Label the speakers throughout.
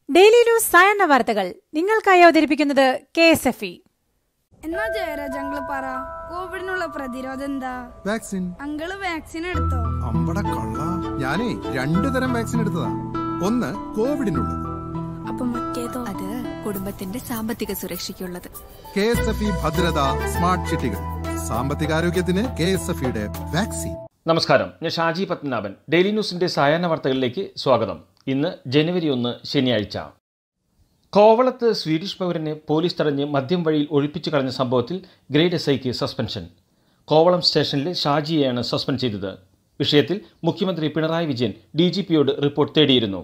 Speaker 1: daily news സായന്ന വാർത്തകൾ നിങ്ങൾക്കായി അവതരിപ്പിക്കുന്നത് കെ എസ് എഫ് ഇ
Speaker 2: എന്നാ ജയരാജ് അങ്കിള് പറ കോവിഡിനുള്ള പ്രതിരോധം എന്താ
Speaker 3: വാക്സിൻ
Speaker 2: അങ്കിള് വാക്സിൻ എടുത്തോ
Speaker 3: അമ്പട കള്ള ഞാനേ രണ്ടു തരം വാക്സിൻ എടുത്തതാ ഒന്ന് കോവിഡിനുള്ളത്
Speaker 2: അപ്പൊ മറ്റേതോ
Speaker 4: അത് കുടുംബത്തിന്റെ സാമ്പത്തിക സുരക്ഷയ്ക്കുള്ളത്
Speaker 3: കെ എസ് എഫ് ഇ ഭദ്രത സ്മാർട്ട് ചിട്ടികൾ സാമ്പത്തികാരോഗ്യത്തിന് കെ എസ് എഫ് ഇയുടെ വാക്സിൻ
Speaker 5: നമസ്കാരം ഞാൻ ഷാജി പത്മനാഭൻ ഡെയിലി ന്യൂസിന്റെ സായാഹ്ന വാർത്തകളിലേക്ക് സ്വാഗതം ഇന്ന് ജനുവരി ഒന്ന് ശനിയാഴ്ച കോവളത്ത് സ്വീഡിഷ് പൗരനെ പോലീസ് തടഞ്ഞ് മദ്യം വഴിയിൽ ഒഴിപ്പിച്ചു കളഞ്ഞ സംഭവത്തിൽ ഗ്രേഡ് എസ് ഐക്ക് സസ്പെൻഷൻ കോവളം സ്റ്റേഷനിലെ ഷാജിയെയാണ് സസ്പെൻഡ് ചെയ്തത് വിഷയത്തിൽ മുഖ്യമന്ത്രി പിണറായി വിജയൻ ഡി ജി പിയോട് റിപ്പോർട്ട് തേടിയിരുന്നു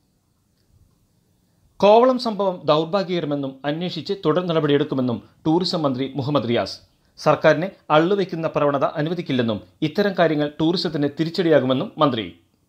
Speaker 5: കോവളം സംഭവം ദൗർഭാഗ്യകരമെന്നും അന്വേഷിച്ച് തുടർ നടപടിയെടുക്കുമെന്നും ടൂറിസം മന്ത്രി മുഹമ്മദ് റിയാസ് സർക്കാരിനെ അള്ളുവെക്കുന്ന പ്രവണത അനുവദിക്കില്ലെന്നും ഇത്തരം കാര്യങ്ങൾ ടൂറിസത്തിന് തിരിച്ചടിയാകുമെന്നും മന്ത്രി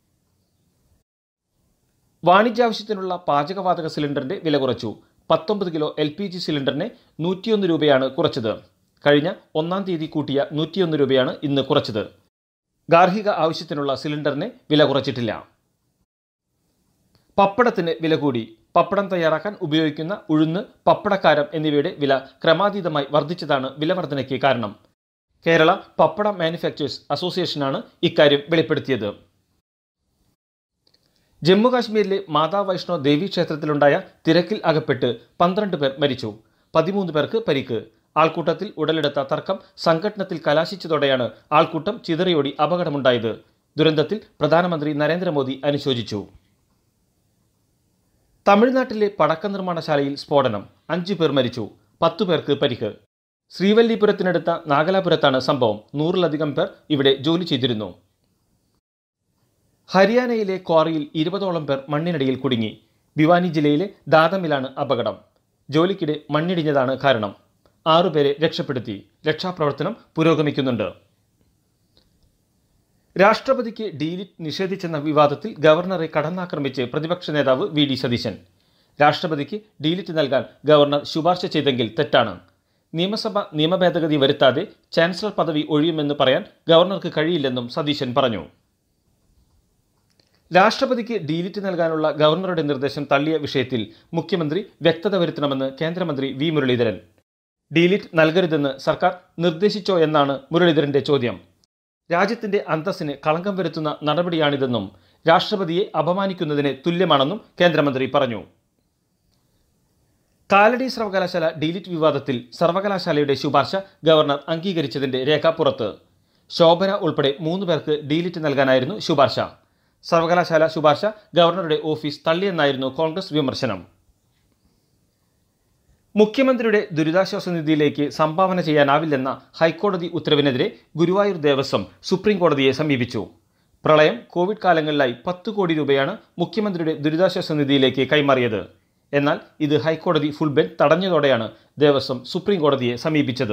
Speaker 5: വാണിജ്യാവശ്യത്തിനുള്ള പാചകവാതക സിലിണ്ടറിന്റെ വില കുറച്ചു പത്തൊമ്പത് കിലോ എൽ പി ജി സിലിണ്ടറിന് നൂറ്റിയൊന്ന് രൂപയാണ് കുറച്ചത് കഴിഞ്ഞ ഒന്നാം തീയതി കൂട്ടിയ നൂറ്റിയൊന്ന് രൂപയാണ് ഇന്ന് കുറച്ചത് ഗാർഹിക ആവശ്യത്തിനുള്ള സിലിണ്ടറിന് വില കുറച്ചിട്ടില്ല പപ്പടത്തിന് വില കൂടി പപ്പടം തയ്യാറാക്കാൻ ഉപയോഗിക്കുന്ന ഉഴുന്ന് പപ്പടക്കാരം എന്നിവയുടെ വില ക്രമാതീതമായി വർദ്ധിച്ചതാണ് വില വർധനയ്ക്ക് കാരണം കേരള പപ്പട മാനുഫാക്ചേഴ്സ് അസോസിയേഷനാണ് ഇക്കാര്യം വെളിപ്പെടുത്തിയത് ജമ്മു കാശ്മീരിലെ മാതാ വൈഷ്ണോ ദേവി ക്ഷേത്രത്തിലുണ്ടായ തിരക്കിൽ അകപ്പെട്ട് പന്ത്രണ്ട് പേർ മരിച്ചു പതിമൂന്ന് പേർക്ക് പരിക്ക് ആൾക്കൂട്ടത്തിൽ ഉടലെടുത്ത തർക്കം സംഘട്ടനത്തിൽ കലാശിച്ചതോടെയാണ് ആൾക്കൂട്ടം ചിതറിയോടി അപകടമുണ്ടായത് ദുരന്തത്തിൽ പ്രധാനമന്ത്രി നരേന്ദ്രമോദി അനുശോചിച്ചു തമിഴ്നാട്ടിലെ പടക്ക നിർമ്മാണശാലയിൽ സ്ഫോടനം അഞ്ചു പേർ മരിച്ചു പത്തു പേർക്ക് പരിക്ക് ശ്രീവല്ലിപുരത്തിനടുത്ത നാഗലാപുരത്താണ് സംഭവം നൂറിലധികം പേർ ഇവിടെ ജോലി ചെയ്തിരുന്നു ഹരിയാനയിലെ ക്വാറിയിൽ ഇരുപതോളം പേർ മണ്ണിനടിയിൽ കുടുങ്ങി ഭിവാനി ജില്ലയിലെ ദാദമിലാണ് അപകടം ജോലിക്കിടെ മണ്ണിടിഞ്ഞതാണ് കാരണം ആറുപേരെ രക്ഷപ്പെടുത്തി രക്ഷാപ്രവർത്തനം പുരോഗമിക്കുന്നുണ്ട് രാഷ്ട്രപതിക്ക് ഡീലിറ്റ് നിഷേധിച്ചെന്ന വിവാദത്തിൽ ഗവർണറെ കടന്നാക്രമിച്ച് പ്രതിപക്ഷ നേതാവ് വി ഡി സതീശൻ രാഷ്ട്രപതിക്ക് ഡീലിറ്റ് നൽകാൻ ഗവർണർ ശുപാർശ ചെയ്തെങ്കിൽ തെറ്റാണ് നിയമസഭ നിയമഭേദഗതി വരുത്താതെ ചാൻസലർ പദവി ഒഴിയുമെന്ന് പറയാൻ ഗവർണർക്ക് കഴിയില്ലെന്നും സതീശൻ പറഞ്ഞു രാഷ്ട്രപതിക്ക് ഡീലിറ്റ് നൽകാനുള്ള ഗവർണറുടെ നിർദ്ദേശം തള്ളിയ വിഷയത്തിൽ മുഖ്യമന്ത്രി വ്യക്തത വരുത്തണമെന്ന് കേന്ദ്രമന്ത്രി വി മുരളീധരൻ ഡീലിറ്റ് നൽകരുതെന്ന് സർക്കാർ നിർദ്ദേശിച്ചോ എന്നാണ് മുരളീധരന്റെ ചോദ്യം രാജ്യത്തിന്റെ അന്തസ്സിന് കളങ്കം വരുത്തുന്ന നടപടിയാണിതെന്നും രാഷ്ട്രപതിയെ അപമാനിക്കുന്നതിന് തുല്യമാണെന്നും കേന്ദ്രമന്ത്രി പറഞ്ഞു കാലടി സർവകലാശാല ഡീലിറ്റ് വിവാദത്തിൽ സർവകലാശാലയുടെ ശുപാർശ ഗവർണർ അംഗീകരിച്ചതിന്റെ രേഖ പുറത്ത് ശോഭന ഉൾപ്പെടെ മൂന്ന് പേർക്ക് ഡീലിറ്റ് നൽകാനായിരുന്നു ശുപാർശ സർവകലാശാല ശുപാർശ ഗവർണറുടെ ഓഫീസ് തള്ളിയെന്നായിരുന്നു കോൺഗ്രസ് വിമർശനം മുഖ്യമന്ത്രിയുടെ ദുരിതാശ്വാസ നിധിയിലേക്ക് സംഭാവന ചെയ്യാനാവില്ലെന്ന ഹൈക്കോടതി ഉത്തരവിനെതിരെ ഗുരുവായൂർ ദേവസ്വം സുപ്രീം കോടതിയെ സമീപിച്ചു പ്രളയം കോവിഡ് കാലങ്ങളിലായി പത്ത് കോടി രൂപയാണ് മുഖ്യമന്ത്രിയുടെ ദുരിതാശ്വാസ നിധിയിലേക്ക് കൈമാറിയത് എന്നാൽ ഇത് ഹൈക്കോടതി ഫുൾ ബെഞ്ച് തടഞ്ഞതോടെയാണ് ദേവസ്വം സുപ്രീം കോടതിയെ സമീപിച്ചത്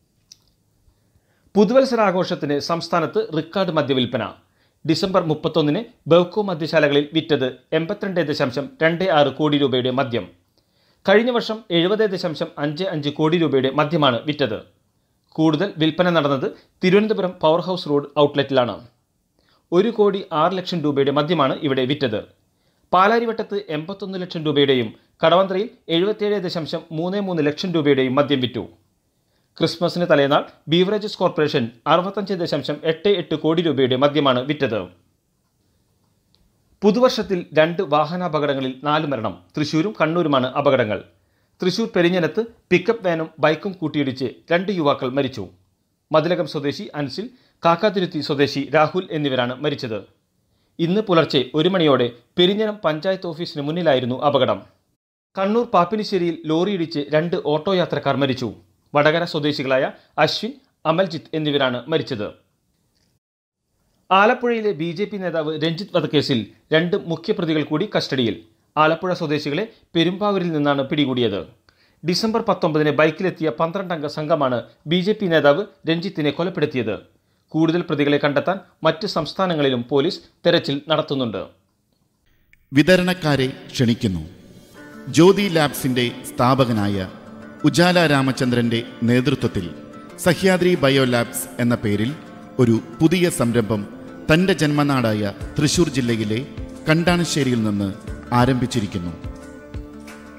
Speaker 5: പുതുവത്സരാഘോഷത്തിന് സംസ്ഥാനത്ത് റിക്കാർഡ് മദ്യവിൽപ്പന ഡിസംബർ മുപ്പത്തൊന്നിന് ബെവ്കോ മദ്യശാലകളിൽ വിറ്റത് എൺപത്തിരണ്ട് ദശാംശം രണ്ട് ആറ് കോടി രൂപയുടെ മദ്യം കഴിഞ്ഞ വർഷം എഴുപത് ദശാംശം അഞ്ച് അഞ്ച് കോടി രൂപയുടെ മദ്യമാണ് വിറ്റത് കൂടുതൽ വിൽപ്പന നടന്നത് തിരുവനന്തപുരം പവർ ഹൗസ് റോഡ് ഔട്ട്ലെറ്റിലാണ് ഒരു കോടി ആറ് ലക്ഷം രൂപയുടെ മദ്യമാണ് ഇവിടെ വിറ്റത് പാലാരിവട്ടത്ത് എൺപത്തൊന്ന് ലക്ഷം രൂപയുടെയും കടവന്ത്രയിൽ എഴുപത്തിയേഴ് ദശാംശം മൂന്ന് മൂന്ന് ലക്ഷം രൂപയുടെയും മദ്യം വിറ്റു ക്രിസ്മസിന് തലേനാൾ ബീവറേജസ് കോർപ്പറേഷൻ അറുപത്തഞ്ച് ദശാംശം എട്ട് എട്ട് കോടി രൂപയുടെ മദ്യമാണ് വിറ്റത് പുതുവർഷത്തിൽ രണ്ട് വാഹനാപകടങ്ങളിൽ നാല് മരണം തൃശൂരും കണ്ണൂരുമാണ് അപകടങ്ങൾ തൃശൂർ പെരിഞ്ഞനത്ത് പിക്കപ്പ് വാനും ബൈക്കും കൂട്ടിയിടിച്ച് രണ്ട് യുവാക്കൾ മരിച്ചു മതിലകം സ്വദേശി അൻസിൽ കാക്കാതിരുത്തി സ്വദേശി രാഹുൽ എന്നിവരാണ് മരിച്ചത് ഇന്ന് പുലർച്ചെ ഒരു മണിയോടെ പെരിഞ്ഞനം പഞ്ചായത്ത് ഓഫീസിന് മുന്നിലായിരുന്നു അപകടം കണ്ണൂർ പാപ്പിനിശ്ശേരിയിൽ ലോറിയിടിച്ച് രണ്ട് ഓട്ടോ യാത്രക്കാർ മരിച്ചു വടകര സ്വദേശികളായ അശ്വിൻ അമൽജിത്ത് എന്നിവരാണ് മരിച്ചത് ആലപ്പുഴയിലെ ബി ജെ പി നേതാവ് രഞ്ജിത്ത് വധക്കേസിൽ രണ്ട് മുഖ്യപ്രതികൾ കൂടി കസ്റ്റഡിയിൽ ആലപ്പുഴ സ്വദേശികളെ പെരുമ്പാവൂരിൽ നിന്നാണ് പിടികൂടിയത് ഡിസംബർ പത്തൊമ്പതിന് ബൈക്കിലെത്തിയ പന്ത്രണ്ടംഗ സംഘമാണ് ബി ജെ പി നേതാവ് രഞ്ജിത്തിനെ കൊലപ്പെടുത്തിയത് കൂടുതൽ പ്രതികളെ കണ്ടെത്താൻ മറ്റ് സംസ്ഥാനങ്ങളിലും പോലീസ് തെരച്ചിൽ നടത്തുന്നുണ്ട്
Speaker 6: വിതരണക്കാരെ ക്ഷണിക്കുന്നു ജ്യോതി ലാബ്സിന്റെ സ്ഥാപകനായ ഉജാല രാമചന്ദ്രന്റെ നേതൃത്വത്തിൽ സഹ്യാദ്രി ബയോ ലാബ്സ് എന്ന പേരിൽ ഒരു പുതിയ സംരംഭം തന്റെ ജന്മനാടായ തൃശൂർ ജില്ലയിലെ കണ്ടാണശ്ശേരിയിൽ നിന്ന് ആരംഭിച്ചിരിക്കുന്നു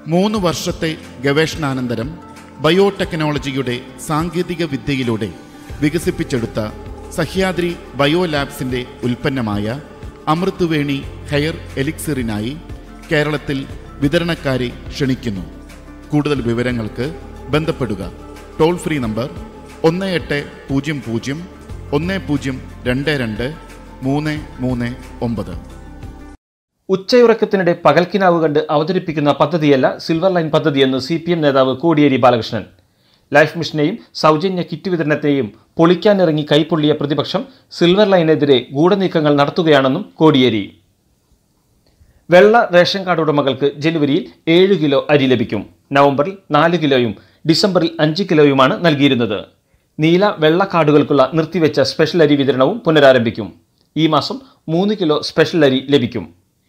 Speaker 6: മൂന്ന് വർഷത്തെ ഗവേഷണാനന്തരം ബയോടെക്നോളജിയുടെ സാങ്കേതിക വിദ്യയിലൂടെ വികസിപ്പിച്ചെടുത്ത സഹ്യാദ്രി ബയോ ലാബ്സിന്റെ ഉൽപ്പന്നമായ അമൃതുവേണി ഹെയർ എലിക്സിറിനായി കേരളത്തിൽ വിതരണക്കാരെ ക്ഷണിക്കുന്നു കൂടുതൽ വിവരങ്ങൾക്ക് ബന്ധപ്പെടുക ടോൾ ഫ്രീ നമ്പർ ഒന്ന് എട്ട് പൂജ്യം പൂജ്യം ഒന്ന് പൂജ്യം രണ്ട് രണ്ട് മൂന്ന് മൂന്ന് ഒമ്പത്
Speaker 5: ഉച്ചയുറക്കത്തിനിടെ പകൽക്കിനാവ് കണ്ട് അവതരിപ്പിക്കുന്ന പദ്ധതിയല്ല സിൽവർ ലൈൻ പദ്ധതിയെന്ന് സി പി എം നേതാവ് കോടിയേരി ബാലകൃഷ്ണൻ ലൈഫ് മിഷനെയും സൗജന്യ കിറ്റ് വിതരണത്തെയും പൊളിക്കാനിറങ്ങി കൈപ്പൊള്ളിയ പ്രതിപക്ഷം സിൽവർ ലൈനെതിരെ ഗൂഢനീക്കങ്ങൾ നടത്തുകയാണെന്നും കോടിയേരി വെള്ള റേഷൻ കാർഡ് ഉടമകൾക്ക് ജനുവരിയിൽ ഏഴ് കിലോ അരി ലഭിക്കും നവംബറിൽ നാല് കിലോയും ഡിസംബറിൽ അഞ്ച് കിലോയുമാണ് നൽകിയിരുന്നത് നീല വെള്ള കാർഡുകൾക്കുള്ള നിർത്തിവെച്ച സ്പെഷ്യൽ അരി വിതരണവും പുനരാരംഭിക്കും ഈ മാസം മൂന്ന് കിലോ സ്പെഷ്യൽ അരി ലഭിക്കും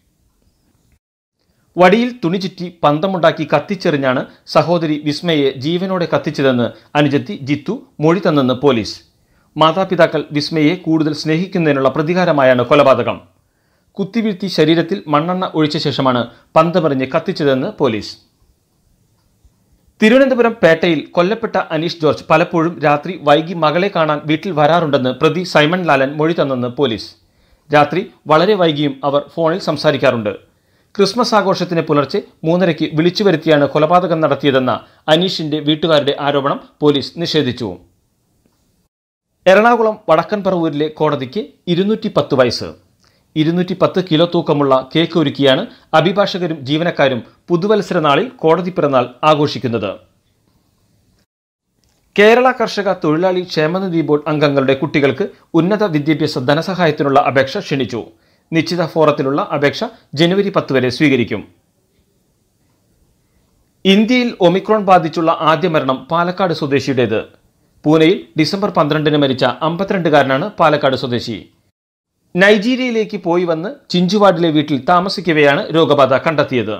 Speaker 5: വടിയിൽ തുണി ചുറ്റി പന്തമുണ്ടാക്കി കത്തിച്ചെറിഞ്ഞാണ് സഹോദരി വിസ്മയെ ജീവനോടെ കത്തിച്ചതെന്ന് അനുജത്തി ജിത്തു മൊഴി തന്നെന്ന് പോലീസ് മാതാപിതാക്കൾ വിസ്മയെ കൂടുതൽ സ്നേഹിക്കുന്നതിനുള്ള പ്രതികാരമായാണ് കൊലപാതകം കുത്തിവീഴ്ത്തി ശരീരത്തിൽ മണ്ണെണ്ണ ഒഴിച്ച ശേഷമാണ് പന്തമെറിഞ്ഞ് കത്തിച്ചതെന്ന് പോലീസ് തിരുവനന്തപുരം പേട്ടയിൽ കൊല്ലപ്പെട്ട അനീഷ് ജോർജ് പലപ്പോഴും രാത്രി വൈകി മകളെ കാണാൻ വീട്ടിൽ വരാറുണ്ടെന്ന് പ്രതി സൈമൺ ലാലൻ മൊഴി തന്നെന്ന് പോലീസ് രാത്രി വളരെ വൈകിയും അവർ ഫോണിൽ സംസാരിക്കാറുണ്ട് ക്രിസ്മസ് ആഘോഷത്തിന് പുലർച്ചെ മൂന്നരയ്ക്ക് വിളിച്ചു വരുത്തിയാണ് കൊലപാതകം നടത്തിയതെന്ന അനീഷിന്റെ വീട്ടുകാരുടെ ആരോപണം പോലീസ് നിഷേധിച്ചു എറണാകുളം വടക്കൻ പറവൂരിലെ കോടതിക്ക് ഇരുന്നൂറ്റി പത്ത് വയസ്സ് ഇരുന്നൂറ്റി പത്ത് കിലോ തൂക്കമുള്ള കേക്ക് ഒരുക്കിയാണ് അഭിഭാഷകരും ജീവനക്കാരും പുതുവത്സര നാളിൽ കോടതി പിറന്നാൾ ആഘോഷിക്കുന്നത് കേരള കർഷക തൊഴിലാളി ക്ഷേമനിധി ബോർഡ് അംഗങ്ങളുടെ കുട്ടികൾക്ക് ഉന്നത വിദ്യാഭ്യാസ ധനസഹായത്തിനുള്ള അപേക്ഷ ക്ഷണിച്ചു നിശ്ചിത ഫോറത്തിലുള്ള അപേക്ഷ ജനുവരി പത്ത് വരെ സ്വീകരിക്കും ഇന്ത്യയിൽ ഒമിക്രോൺ ബാധിച്ചുള്ള ആദ്യ മരണം പാലക്കാട് സ്വദേശിയുടേത് പൂനെയിൽ ഡിസംബർ പന്ത്രണ്ടിന് മരിച്ച അമ്പത്തിരണ്ടുകാരനാണ് പാലക്കാട് സ്വദേശി നൈജീരിയയിലേക്ക് പോയി വന്ന് ചിഞ്ചുവാഡിലെ വീട്ടിൽ താമസിക്കവെയാണ് രോഗബാധ കണ്ടെത്തിയത്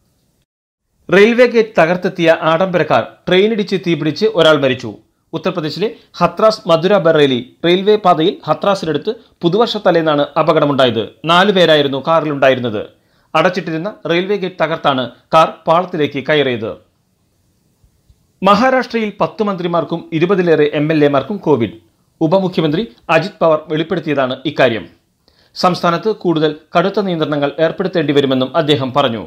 Speaker 5: റെയിൽവേ ഗേറ്റ് തകർത്തെത്തിയ ആഡംബരക്കാർ ട്രെയിനിടിച്ച് തീപിടിച്ച് ഒരാൾ മരിച്ചു ഉത്തർപ്രദേശിലെ ഹത്രാസ് മധുര ബറേലി റെയിൽവേ പാതയിൽ ഹത്രാസിനടുത്ത് പുതുവർഷ തലേന്നാണ് അപകടമുണ്ടായത് നാലു പേരായിരുന്നു കാറിലുണ്ടായിരുന്നത് അടച്ചിട്ടിരുന്ന റെയിൽവേ ഗേറ്റ് തകർത്താണ് കാർ പാളത്തിലേക്ക് കയറിയത് മഹാരാഷ്ട്രയിൽ പത്ത് മന്ത്രിമാർക്കും ഇരുപതിലേറെ എം എൽ എമാർക്കും കോവിഡ് ഉപമുഖ്യമന്ത്രി അജിത് പവാർ വെളിപ്പെടുത്തിയതാണ് ഇക്കാര്യം സംസ്ഥാനത്ത് കൂടുതൽ കടുത്ത നിയന്ത്രണങ്ങൾ ഏർപ്പെടുത്തേണ്ടി വരുമെന്നും അദ്ദേഹം പറഞ്ഞു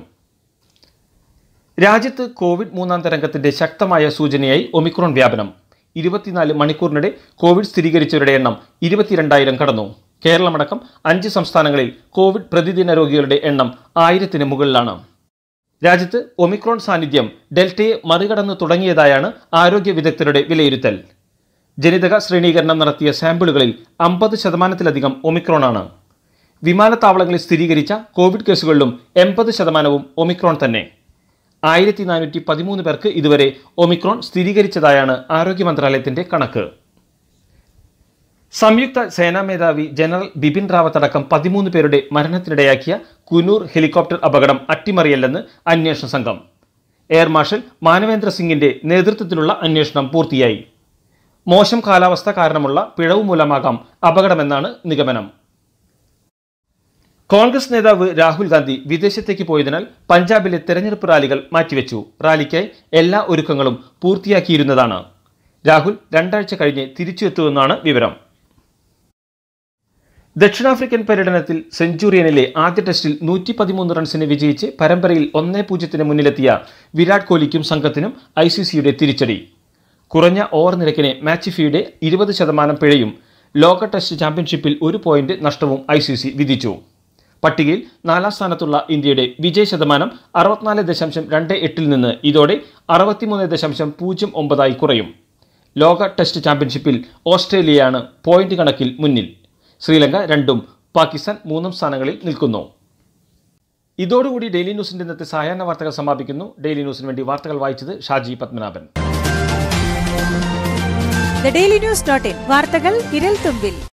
Speaker 5: രാജ്യത്ത് കോവിഡ് മൂന്നാം തരംഗത്തിന്റെ ശക്തമായ സൂചനയായി ഒമിക്രോൺ വ്യാപനം ഇരുപത്തിനാല് മണിക്കൂറിനിടെ കോവിഡ് സ്ഥിരീകരിച്ചവരുടെ എണ്ണം ഇരുപത്തിരണ്ടായിരം കടന്നു കേരളമടക്കം അഞ്ച് സംസ്ഥാനങ്ങളിൽ കോവിഡ് പ്രതിദിന രോഗികളുടെ എണ്ണം ആയിരത്തിന് മുകളിലാണ് രാജ്യത്ത് ഒമിക്രോൺ സാന്നിധ്യം ഡെൽറ്റയെ മറികടന്നു തുടങ്ങിയതായാണ് ആരോഗ്യ വിദഗ്ധരുടെ വിലയിരുത്തൽ ജനിതക ശ്രേണീകരണം നടത്തിയ സാമ്പിളുകളിൽ അമ്പത് ശതമാനത്തിലധികം ഒമിക്രോണാണ് വിമാനത്താവളങ്ങളിൽ സ്ഥിരീകരിച്ച കോവിഡ് കേസുകളിലും എൺപത് ശതമാനവും ഒമിക്രോൺ തന്നെ ആയിരത്തി നാനൂറ്റി പതിമൂന്ന് പേർക്ക് ഇതുവരെ ഒമിക്രോൺ സ്ഥിരീകരിച്ചതായാണ് ആരോഗ്യ മന്ത്രാലയത്തിന്റെ കണക്ക് സംയുക്ത സേനാ മേധാവി ജനറൽ ബിപിൻ റാവത്ത് അടക്കം പതിമൂന്ന് പേരുടെ മരണത്തിനിടയാക്കിയ കുനൂർ ഹെലികോപ്റ്റർ അപകടം അട്ടിമറിയല്ലെന്ന് അന്വേഷണ സംഘം എയർ മാർഷൽ മാനവേന്ദ്ര സിംഗിന്റെ നേതൃത്വത്തിലുള്ള അന്വേഷണം പൂർത്തിയായി മോശം കാലാവസ്ഥ കാരണമുള്ള പിഴവ് മൂലമാകാം അപകടമെന്നാണ് നിഗമനം കോൺഗ്രസ് നേതാവ് രാഹുൽ ഗാന്ധി വിദേശത്തേക്ക് പോയതിനാൽ പഞ്ചാബിലെ തെരഞ്ഞെടുപ്പ് റാലികൾ മാറ്റിവെച്ചു റാലിക്കായി എല്ലാ ഒരുക്കങ്ങളും പൂർത്തിയാക്കിയിരുന്നതാണ് രാഹുൽ രണ്ടാഴ്ച കഴിഞ്ഞ് തിരിച്ചെത്തുമെന്നാണ് വിവരം ദക്ഷിണാഫ്രിക്കൻ പര്യടനത്തിൽ സെഞ്ചുറിയനിലെ ആദ്യ ടെസ്റ്റിൽ നൂറ്റി പതിമൂന്ന് റൺസിന് വിജയിച്ച് പരമ്പരയിൽ ഒന്നേ പൂജ്യത്തിന് മുന്നിലെത്തിയ വിരാട് കോഹ്ലിക്കും സംഘത്തിനും ഐ സി സിയുടെ തിരിച്ചടി കുറഞ്ഞ ഓവർ നിരക്കിന് മാച്ച് ഫീയുടെ ഇരുപത് ശതമാനം പിഴയും ലോക ടെസ്റ്റ് ചാമ്പ്യൻഷിപ്പിൽ ഒരു പോയിന്റ് നഷ്ടവും ഐ സി സി വിധിച്ചു പട്ടികയിൽ നാലാം സ്ഥാനത്തുള്ള ഇന്ത്യയുടെ വിജയ ശതമാനം അറുപത്തിനാല് ദശാംശം രണ്ട് എട്ടിൽ നിന്ന് ഇതോടെ അറുപത്തിമൂന്ന് ദശാംശം പൂജ്യം ഒമ്പതായി കുറയും ലോക ടെസ്റ്റ് ചാമ്പ്യൻഷിപ്പിൽ ഓസ്ട്രേലിയയാണ് പോയിന്റ് കണക്കിൽ മുന്നിൽ ശ്രീലങ്ക രണ്ടും പാകിസ്ഥാൻ മൂന്നും സ്ഥാനങ്ങളിൽ നിൽക്കുന്നു ഇതോടുകൂടി ഡെയിലി ന്യൂസിന്റെ ഇന്നത്തെ സായാഹ്ന വാർത്തകൾ സമാപിക്കുന്നു ഡെയിലി ന്യൂസിന് വേണ്ടി വാർത്തകൾ വായിച്ചത് Shaji Padmanabhan
Speaker 1: the daily news dot in വാർത്തകൾ വിരൽ തുമ്പിൽ